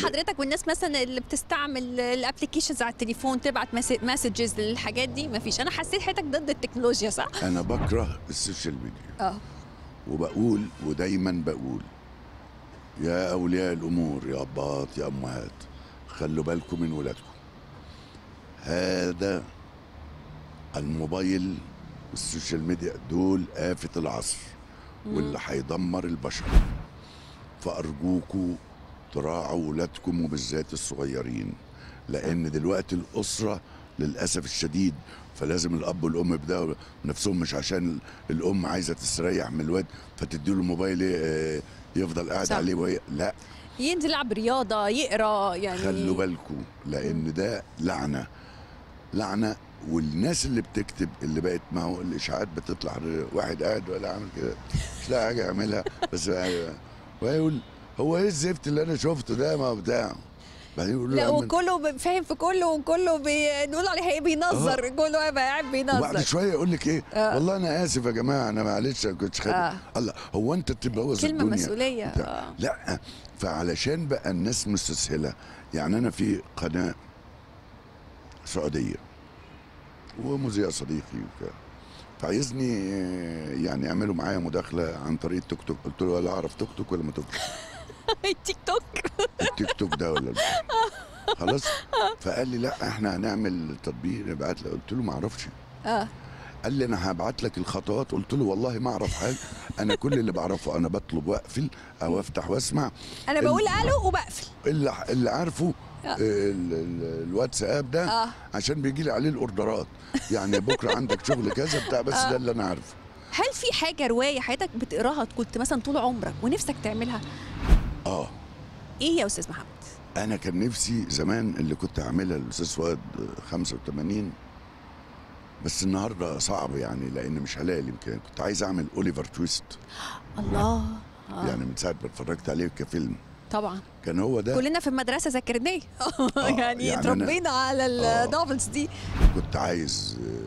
حضرتك والناس مثلا اللي بتستعمل الابلكيشنز على التليفون تبعت مسجز للحاجات دي مفيش انا حسيت حياتك ضد التكنولوجيا صح انا بكره السوشيال ميديا اه وبقول ودايما بقول يا اولياء الامور يا اباط يا امهات خلوا بالكم من ولادكم هذا الموبايل والسوشيال ميديا دول آفة العصر واللي هيدمر البشر فأرجوكوا تراعوا ولادكم وبالذات الصغيرين لأن دلوقتي الأسرة للأسف الشديد فلازم الأب والأم يبدأوا نفسهم مش عشان الأم عايزة تستريح من الواد فتديله الموبايل آه، يفضل قاعد صح. عليه وهي لا ينزل يلعب رياضه يقرا يعني خلوا بالكم لان ده لعنه لعنه والناس اللي بتكتب اللي بقت ما هو الاشاعات بتطلع واحد قاعد ولا عامل كده مش لاقي حاجه يعملها بس ويقول هو ايه الزفت اللي انا شفته ده ما هو بتاع بعدين يقول له لا يا عم وكله ب- فاهم في كله وكله بنقول عليه ايه بينظر كله يبقى قاعد وبعد بينظر شويه يقول لك ايه آه. والله انا اسف يا جماعه انا معلش ما كنتش خايف آه. الله هو انت تبوظ كلمه الدنيا مسؤوليه بتاع. آه. لا فعلشان بقى الناس مستسهله يعني انا في قناه سعوديه ومذيع صديقي وكده فعايزني يعني يعملوا معايا مداخله عن طريق التيك توك قلت له ولا اعرف توك توك ولا ما توك تيك توك التيك توك ده ولا لا خلاص فقال لي لا احنا هنعمل تطبيق نبعت له قلت له ما اعرفش اه قال لي انا هبعت لك الخطوات قلت له والله ما اعرف حاجه انا كل اللي بعرفه انا بطلب واقفل او افتح واسمع انا ال- بقول الو وبقفل اللي اللي عارفه آه. ال- ال- الواتساب ده اه عشان بيجي لي عليه الاوردرات يعني بكره عندك شغل كذا بتاع بس ده اللي انا عارفه هل في حاجه روايه حياتك بتقراها كنت مثلا طول عمرك ونفسك تعملها اه ايه يا استاذ محمد انا كان نفسي زمان اللي كنت اعملها الاستاذ فؤاد 85 بس النهارده صعب يعني لان مش هلاقي الامكان كنت عايز اعمل اوليفر تويست الله آه. يعني من ساعه ما اتفرجت عليه كفيلم طبعا كان هو ده كلنا في المدرسه ذاكرناه يعني يعني أنا- اتربينا على آه. النوفلز دي كنت عايز